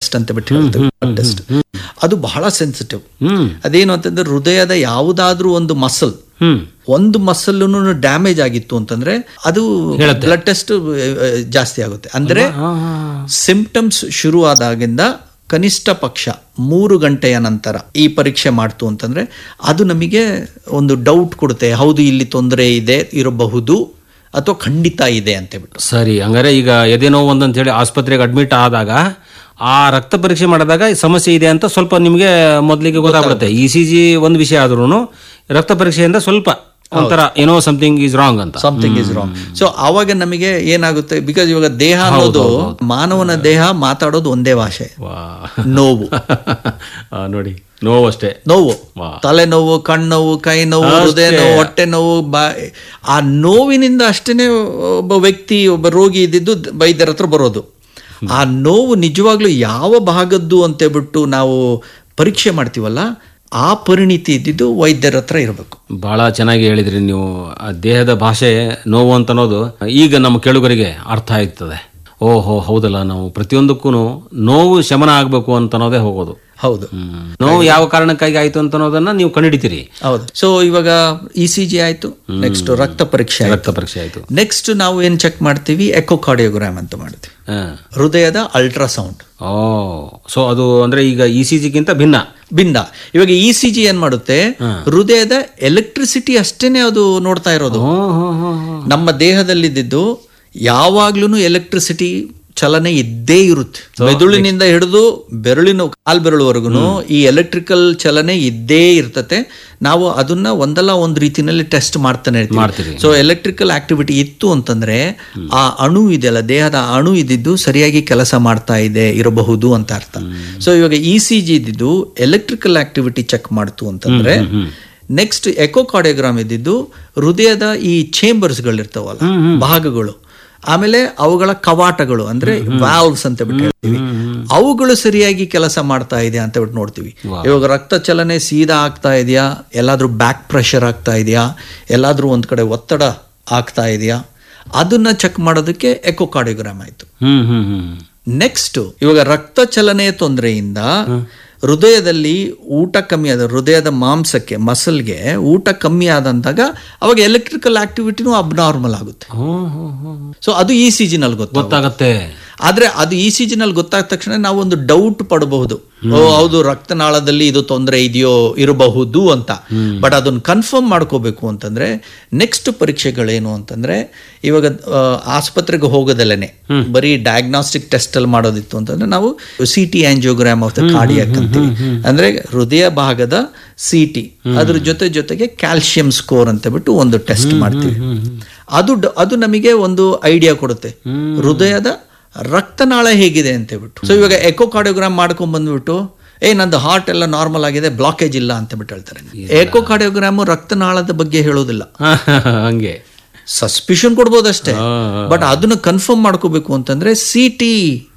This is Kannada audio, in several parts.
ಟೆಸ್ಟ್ ಅಂತ ಬಿಟ್ಟು ಹೇಳ್ತೀವಿ ಟೆಸ್ಟ್ ಅದು ಬಹಳ ಸೆನ್ಸಿಟಿವ್ ಹ್ಮ್ ಅದೇನು ಅಂತಂದ್ರೆ ಹೃದಯದ ಯಾವುದಾದ್ರೂ ಒಂದು ಮಸಲ್ ಹ್ಮ್ ಒಂದು ಮಸಲ್ ಡ್ಯಾಮೇಜ್ ಆಗಿತ್ತು ಅಂತಂದ್ರೆ ಅದು ಬ್ಲಡ್ ಟೆಸ್ಟ್ ಜಾಸ್ತಿ ಆಗುತ್ತೆ ಅಂದ್ರೆ ಸಿಂಪ್ಟಮ್ಸ್ ಶುರು ಆದಾಗಿಂದ ಕನಿಷ್ಠ ಪಕ್ಷ ಮೂರು ಗಂಟೆಯ ನಂತರ ಈ ಪರೀಕ್ಷೆ ಮಾಡ್ತು ಅಂತಂದ್ರೆ ಅದು ನಮಗೆ ಒಂದು ಡೌಟ್ ಕೊಡುತ್ತೆ ಹೌದು ಇಲ್ಲಿ ತೊಂದರೆ ಇದೆ ಇರಬಹುದು ಅಥವಾ ಖಂಡಿತ ಇದೆ ಅಂತ ಹೇಳ್ಬಿಟ್ಟು ಸರಿ ಹಂಗಾರೆ ಈಗ ಎದೆ ನೋವು ಒಂದಂತ ಹೇಳಿ ಆಸ್ಪತ್ರೆಗೆ ಅಡ್ಮಿಟ್ ಆದಾಗ ಆ ರಕ್ತ ಪರೀಕ್ಷೆ ಮಾಡಿದಾಗ ಈ ಸಮಸ್ಯೆ ಇದೆ ಅಂತ ಸ್ವಲ್ಪ ನಿಮಗೆ ಮೊದಲಿಗೆ ಗೊತ್ತಾಗ್ಬಿಡುತ್ತೆ ಇ ಸಿ ಜಿ ಒಂದು ವಿಷಯ ಆದ್ರೂ ರಕ್ತ ಪರೀಕ್ಷೆಯಿಂದ ಸ್ವಲ್ಪ ಒಂಥರ ಏನೋ ಸಮಥಿಂಗ್ ಈಸ್ ರಾಂಗ್ ಅಂತ ಸಮಥಿಂಗ್ ಇಸ್ ರಾಂಗ್ ಸೊ ಆವಾಗ ನಮಗೆ ಏನಾಗುತ್ತೆ ಬಿಕಾಸ್ ಇವಾಗ ದೇಹ ಅನ್ನೋದು ಮಾನವನ ದೇಹ ಮಾತಾಡೋದು ಒಂದೇ ಭಾಷೆ ವಾ ನೋವು ಆ, ನೋಡಿ ನೋವು ಅಷ್ಟೇ ನೋವು ವಾ. ತಲೆನೋವು ಕಣ್ಣೋವು ಕೈ ನೋವು ಹೃದಯ ನೋವು ಹೊಟ್ಟೆ ನೋವು ಬಾ ಆ ನೋವಿನಿಂದ ಅಷ್ಟೇನೆ ಒಬ್ಬ ವ್ಯಕ್ತಿ ಒಬ್ಬ ರೋಗಿ ಇದ್ದಿದ್ದು ವೈದ್ಯರ ಹತ್ರ ಬರೋದು ಆ ನೋವು ನಿಜವಾಗ್ಲೂ ಯಾವ ಭಾಗದ್ದು ಅಂತೇಳ್ಬಿಟ್ಟು ನಾವು ಪರೀಕ್ಷೆ ಮಾಡ್ತೀವಲ್ಲ ಆ ಪರಿಣಿತಿ ಇದ್ದಿದ್ದು ವೈದ್ಯರ ಹತ್ರ ಇರಬೇಕು ಬಹಳ ಚೆನ್ನಾಗಿ ಹೇಳಿದ್ರಿ ನೀವು ಆ ದೇಹದ ಭಾಷೆ ನೋವು ಅಂತ ಅನ್ನೋದು ಈಗ ನಮ್ಮ ಕೇಳುಗರಿಗೆ ಅರ್ಥ ಆಯ್ತದೆ ಓಹೋ ಹೌದಲ್ಲ ನಾವು ಪ್ರತಿಯೊಂದಕ್ಕೂ ನೋವು ಶಮನ ಆಗಬೇಕು ಅಂತ ಅನ್ನೋದೇ ಹೋಗೋದು ಹೌದು ಹ್ಮ್. ನೋವು ಯಾವ ಕಾರಣಕ್ಕಾಗಿ ಆಯ್ತು ಅಂತ ಅನ್ನೋದನ್ನ ನೀವು ಕಂಡುಹಿಡಿತೀರಿ ಹೌದು ಸೊ ಇವಾಗ ಇ ಸಿ ಜಿ ಆಯ್ತು ನೆಕ್ಸ್ಟ್ ರಕ್ತ ಪರೀಕ್ಷೆ ಆಯ್ತು ರಕ್ತ ಪರೀಕ್ಷೆ ಆಯ್ತು ನೆಕ್ಸ್ಟ್ ನಾವು ಏನ್ ಚೆಕ್ ಮಾಡ್ತೀವಿ ಎಕೋಕಾರ್ಡಿಯೋಗ್ರಾಮ್ ಅಂತ ಮಾಡ್ತೀವಿ ಹಾ. ಹೃದಯದ ಅಲ್ಟ್ರಾಸೌಂಡ್ ಓ ಸೊ ಅದು ಅಂದ್ರೆ ಈಗ ಇ ಸಿ ಜಿಗಿಂತ ಭಿನ್ನ ಭಿನ್ನ ಇವಾಗ ಇ ಸಿ ಜಿ ಏನ್ ಮಾಡುತ್ತೆ ಹೃದಯದ ಎಲೆಕ್ಟ್ರಿಸಿಟಿ ಅಷ್ಟೇನೆ ಅದು ನೋಡ್ತಾ ಇರೋದು ಹ್ಮ್, ಹ್ಮ್, ಹ್ಮ್, ಹ್ಮ್. ನಮ್ಮ ದೇಹದಲ್ಲಿದ್ದು ಯಾವಾಗ್ಲೂ ಎಲೆಕ್ಟ್ರಿಸಿಟಿ ಚಲನೆ ಇದ್ದೇ ಇರುತ್ತೆ ಮೆದುಳಿನಿಂದ ಹಿಡಿದು ಬೆರಳಿನ ಕಾಲ್ ಬೆರಳುವರೆಗೂ ಈ ಎಲೆಕ್ಟ್ರಿಕಲ್ ಚಲನೆ ಇದ್ದೇ ಇರ್ತತೆ ನಾವು ಅದನ್ನ ಒಂದಲ್ಲ ಒಂದು ರೀತಿನಲ್ಲಿ ಟೆಸ್ಟ್ ಮಾಡ್ತಾನೆ ಮಾಡ್ತೀರಿ. ಇರ್ತೀವಿ ಸೊ ಎಲೆಕ್ಟ್ರಿಕಲ್ ಆಕ್ಟಿವಿಟಿ ಇತ್ತು ಅಂತಂದ್ರೆ ಆ ಅಣು ಇದೆಯಲ್ಲ ದೇಹದ ಅಣು ಇದ್ದಿದ್ದು ಸರಿಯಾಗಿ ಕೆಲಸ ಮಾಡ್ತಾ ಇದೆ ಇರಬಹುದು ಅಂತ ಅರ್ಥ ಸೊ ಇವಾಗ ಇ ಸಿ ಜಿ ಇದ್ದಿದ್ದು ಎಲೆಕ್ಟ್ರಿಕಲ್ ಆಕ್ಟಿವಿಟಿ ಚೆಕ್ ಮಾಡ್ತು ಅಂತಂದ್ರೆ ನೆಕ್ಸ್ಟ್ ಎಕೋಕಾರ್ಡಿಯೋಗ್ರಾಮ್ ಇದ್ದಿದ್ದು ಹೃದಯದ ಈ ಚೇಂಬರ್ಸ್ಗಳಿರ್ತಾವಲ್ಲ ಭಾಗಗಳು ಆಮೇಲೆ ಅವುಗಳ ಕವಾಟಗಳು ಅಂದ್ರೆ ವಾಲ್ವ್ಸ್ ಅಂತ ಬಿಟ್ಟು ಹೇಳ್ತೀವಿ ಅವುಗಳು ಸರಿಯಾಗಿ ಕೆಲಸ ಮಾಡ್ತಾ ಇದೆ ಅಂತ ಬಿಟ್ಟು ನೋಡ್ತೀವಿ ಇವಾಗ ರಕ್ತ ಚಲನೆ ಸೀದಾ ಆಗ್ತಾ ಇದೆಯಾ ಎಲ್ಲಾದ್ರೂ ಬ್ಯಾಕ್ ಪ್ರೆಷರ್ ಆಗ್ತಾ ಇದೆಯಾ ಎಲ್ಲಾದ್ರೂ ಒಂದ್ ಕಡೆ ಒತ್ತಡ ಆಗ್ತಾ ಇದೆಯಾ ಅದನ್ನ ಚೆಕ್ ಮಾಡೋದಕ್ಕೆ ಎಕೋಕಾರ್ಡಿಯೋಗ್ರಾಮ್ ಆಯ್ತು ಹ್ಮ್ ಹ್ಮ್ ಹ್ಮ್ ನೆಕ್ಸ್ಟ್ ಇವಾಗ ರಕ್ತ ಚಲನೆಯ ತೊಂದರೆಯಿಂದ ಹೃದಯದಲ್ಲಿ ಊಟ ಕಮ್ಮಿ ಆದ ಹೃದಯದ ಮಾಂಸಕ್ಕೆ ಮಸಲ್ಗೆ ಊಟ ಕಮ್ಮಿ ಆದಂತಾಗ ಅವಾಗ ಎಲೆಕ್ಟ್ರಿಕಲ್ ಆಕ್ಟಿವಿಟಿನೂ ಅಬ್ನಾರ್ಮಲ್ ಆಗುತ್ತೆ ಹ್ಮ್, ಹ್ಮ್, ಹ್ಮ್. ಸೊ ಅದು ಇ ಸಿ ಜಿನಲ್ಲಿ ಗೊತ್ತು ಗೊತ್ತಾಗತ್ತೆ ಆದ್ರೆ ಅದು ಇ ಸಿ ಜಿನಲ್ಲಿ ಗೊತ್ತಾದ ತಕ್ಷಣ ನಾವು ಒಂದು ಡೌಟ್ ಪಡಬಹುದು ಓ ಹೌದು ರಕ್ತನಾಳದಲ್ಲಿ ಇದು ತೊಂದರೆ ಇದೆಯೋ ಇರಬಹುದು ಅಂತ ಬಟ್ ಅದನ್ನ ಕನ್ಫರ್ಮ್ ಮಾಡ್ಕೋಬೇಕು ಅಂತಂದ್ರೆ ನೆಕ್ಸ್ಟ್ ಪರೀಕ್ಷೆಗಳೇನು ಅಂತಂದ್ರೆ ಇವಾಗ ಆ, ಆಸ್ಪತ್ರೆಗೆ ಹೋಗೋದಲ್ಲೇನೆ ಬರೀ ಡಯಾಗ್ನಾಸ್ಟಿಕ್ ಟೆಸ್ಟ್ ಅಲ್ಲಿ ಮಾಡೋದಿತ್ತು ಅಂತಂದ್ರೆ ನಾವು C T angiogram of the cardiac ಅಂತೀವಿ ಅಂದ್ರೆ ಹೃದಯ ಭಾಗದ ಸಿ ಟಿ ಅದ್ರ ಜೊತೆ ಜೊತೆಗೆ ಕ್ಯಾಲ್ಸಿಯಂ ಸ್ಕೋರ್ ಅಂತ ಬಿಟ್ಟು ಒಂದು ಟೆಸ್ಟ್ ಮಾಡ್ತೀವಿ ಅದು ಡ- ಅದು ನಮಗೆ ಒಂದು ಐಡಿಯಾ ಕೊಡುತ್ತೆ ಹೃದಯದ ರಕ್ತನಾಳ ಹೇಗಿದೆ ಅಂತ ಹೇಳ್ಬಿಟ್ಟು ಸೊ ಇವಾಗ ಎಕೋಕಾರ್ಡಿಯೋಗ್ರಾಮ್ ಮಾಡ್ಕೊಂಡ್ ಬಂದ್ಬಿಟ್ಟು ಏ ನಂದು ಹಾರ್ಟ್ ಎಲ್ಲ ನಾರ್ಮಲ್ ಆಗಿದೆ ಬ್ಲಾಕೇಜ್ ಇಲ್ಲ ಅಂತ ಬಿಟ್ಟು ಹೇಳ್ತಾರೆ ಎಕೋಕಾರ್ಡಿಯೋಗ್ರಾಮ್ ರಕ್ತನಾಳದ ಬಗ್ಗೆ ಹೇಳೋದಿಲ್ಲ ಹಂಗೆ ಸಸ್ಪಿಷನ್ ಕೊಡ್ಬೋದಷ್ಟೇ ಬಟ್ ಅದನ್ನ ಕನ್ಫರ್ಮ್ ಮಾಡ್ಕೋಬೇಕು ಅಂತಂದ್ರೆ ಸಿ ಟಿ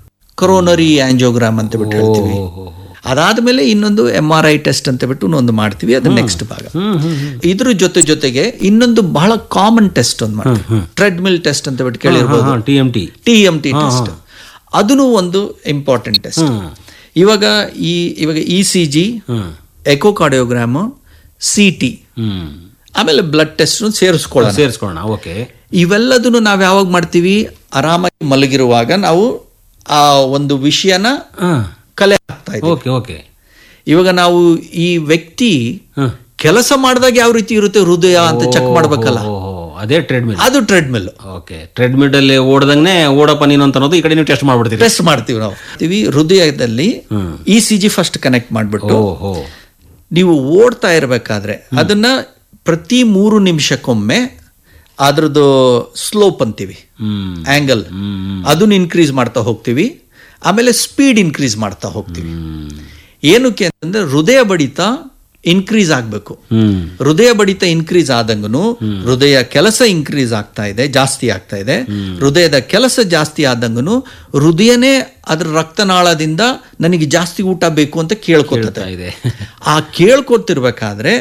ಕೊರೋನರಿ ಆಂಜಿಯೋಗ್ರಾಮ್ ಅಂತ ಬಿಟ್ಟು ಹೇಳ್ತೀವಿ ಅದಾದ್ಮೇಲೆ ಇನ್ನೊಂದು ಎಂ ಆರ್ ಐ ಟೆಸ್ಟ್ ಅಂತ ಬಿಟ್ಟು ಒಂದು ಮಾಡ್ತೀವಿ ಅದು ನೆಕ್ಸ್ಟ್ ಭಾಗ ಇದ್ರ ಜೊತೆ ಜೊತೆಗೆ ಇನ್ನೊಂದು ಬಹಳ ಕಾಮನ್ ಟೆಸ್ಟ್ ಒಂದು ಮಾಡ್ತೀವಿ ಟ್ರೆಡ್ಮಿಲ್ ಟೆಸ್ಟ್ ಅಂತ ಬಿಟ್ಟು ಕೇಳಿರ್ಬೋದು T M T T M T test ಅದನ್ನು ಒಂದು ಇಂಪಾರ್ಟೆಂಟ್ ಟೆಸ್ಟ್ ಇವಾಗ ಈ ಇವಾಗ E C G echocardiogram C T hmm ಆಮೇಲೆ ಬ್ಲಡ್ ಟೆಸ್ಟ್ ಸೇರಿಸ್ಕೊಳ್ಳೋಣ ಸೇರಿಸ್ಕೊಳ್ಳೋಣ ಓಕೆ ಇವೆಲ್ಲದನ್ನು ನಾವು ಯಾವಾಗ ಮಾಡ್ತೀವಿ ಆರಾಮಾಗಿ ಮಲಗಿರುವಾಗ ನಾವು ಆ ಒಂದು ವಿಷಯನ ಕಲೆ ಹಾಕ್ತಾ ಇದ್ದೀವಿ ಓಕೆ ಓಕೆ ಇವಾಗ ನಾವು ಈ ವ್ಯಕ್ತಿ ಹ್ಮ್. ಕೆಲಸ ಮಾಡಿದಾಗ ಯಾವ ರೀತಿ ಇರುತ್ತೆ ಹೃದಯ ಅಂತ ಚೆಕ್ ಮಾಡ್ಬೇಕಲ್ಲ ಓಹೋ ಅದೇ ಟ್ರೆಡ್ಮಿಲ್ ಅದು ಟ್ರೆಡ್ಮಿಲ್ ಓಕೆ ಟ್ರೆಡ್ಮಿಲ್ ಅಲ್ಲಿ ಓಡ್ದಂಗೆ ಓಡಪ್ಪ ನೀನು ಅಂತ ಅನ್ನೋದು ಈ ಕಡೆ ನೀವು ಟೆಸ್ಟ್ ಮಾಡ್ಬಿಡ್ತೀರಿ ಟೆಸ್ಟ್ ಮಾಡ್ತೀವಿ ನಾವು ಮಾಡ್ತೀವಿ. ಹೃದಯದಲ್ಲಿ E C G first connect ಮಾಡ್ಬಿಟ್ಟು ಓಹೋ ನೀವು ಓಡ್ತಾ ಇರಬೇಕಾದ್ರೆ ಅದನ್ನ ಪ್ರತಿ ಮೂರು ನಿಮಿಷಕ್ಕೊಮ್ಮೆ ಅದ್ರದ್ದು ಸ್ಲೋಪ್ ಅಂತೀವಿ ಹ್ಮ್ ಆಂಗಲ್ ಅದನ್ನ ಇನ್ಕ್ರೀಸ್ ಮಾಡ್ತಾ ಹೋಗ್ತೀವಿ ಆಮೇಲೆ ಸ್ಪೀಡ್ ಇನ್ಕ್ರೀಸ್ ಮಾಡ್ತಾ ಹೋಗ್ತೀವಿ ಏನಕ್ಕೆ ಅಂತಂದ್ರೆ ಹೃದಯ ಬಡಿತ ಇನ್ಕ್ರೀಸ್ ಆಗಬೇಕು ಹ್ಮ್ ಹೃದಯ ಬಡಿತ ಇನ್ಕ್ರೀಸ್ ಆದಂಗೂ ಹೃದಯ ಕೆಲಸ ಇನ್ಕ್ರೀಸ್ ಆಗ್ತಾ ಇದೆ ಜಾಸ್ತಿ ಆಗ್ತಾ ಇದೆ ಹೃದಯದ ಕೆಲಸ ಜಾಸ್ತಿ ಆದಂಗೂ ಹೃದಯನೇ ಅದ್ರ ರಕ್ತನಾಳದಿಂದ ನನಗೆ ಜಾಸ್ತಿ ಊಟ ಬೇಕು ಅಂತ ಕೇಳ್ಕೊತದೆ ಇದೆ ಆ ಕೇಳ್ಕೊತಿರ್ಬೇಕಾದ್ರೆ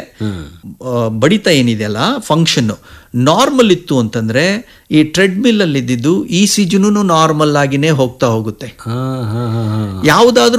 ಆ, ಬಡಿತ ಏನಿದೆಯಲ್ಲ ಫಂಕ್ಷನ್ ನಾರ್ಮಲ್ ಇತ್ತು ಅಂತಂದ್ರೆ ಈ ಟ್ರೆಡ್ಮಿಲ್ ಅಲ್ಲಿ ಇದ್ದಿದ್ದು ಈ ಸಿಜುನು ನಾರ್ಮಲ್ ಆಗಿನೇ ಹೋಗ್ತಾ ಹೋಗುತ್ತೆ ಹಾ ಹಾ ಹಾ ಹಾ ಯಾವುದಾದ್ರೂ